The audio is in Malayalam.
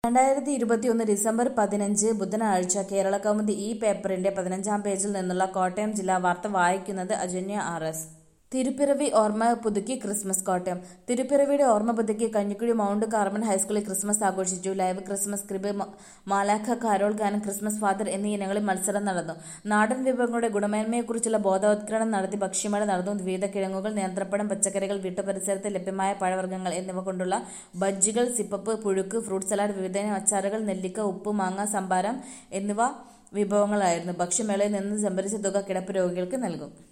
രണ്ടായിരത്തി ഇരുപത്തിയൊന്ന് ഡിസംബർ പതിനഞ്ച് ബുധനാഴ്ച കേരളകൗമുദി ഈ പേപ്പറിന്റെ പതിനഞ്ചാം പേജിൽ നിന്നുള്ള കോട്ടയം ജില്ലാ വാർത്ത വായിക്കുന്നത് അജന്യ ആർ എസ് തിരുപ്പിറവി ഓർമ്മ പുതുക്കി ക്രിസ്മസ് കോട്ടയം തിരുപ്പിറവിയുടെ ഓർമ്മ പുതുക്കി കഞ്ഞിക്കുഴി മൗണ്ട് കാർമൽ ഹൈസ്കൂളിൽ ക്രിസ്മസ് ആഘോഷിച്ചു ലൈവ് ക്രിസ്മസ് ക്രിബ് മ- മാലാഖ കാരോൾ ഗാനം ക്രിസ്മസ് ഫാദർ എന്നീ ഇനങ്ങളിൽ മത്സരം നടന്നു നാടൻ വിഭവങ്ങളുടെ ഗുണമേന്മയെക്കുറിച്ചുള്ള ബോധവത്കരണം നടത്തി ഭക്ഷ്യമേള നടന്നു വിവിധ കിഴങ്ങുകൾ നേന്ത്രപ്പഴം പച്ചക്കറികൾ വീട്ടുപരിസരത്ത് ലഭ്യമായ പഴവർഗ്ഗങ്ങൾ എന്നിവ കൊണ്ടുള്ള ബജ്ജികൾ സിപ്പപ്പ് പുഴുക്ക് ഫ്രൂട്ട് സലാഡ് വിവിധയിനം അച്ചാറുകൾ നെല്ലിക്ക ഉപ്പ് മാങ്ങ സംഭാരം എന്നിവ വിഭവങ്ങളായിരുന്നു ഭക്ഷ്യമേളയിൽ നിന്ന് സംഭരിച്ച തുക കിടപ്പ് രോഗികൾക്ക് നൽകും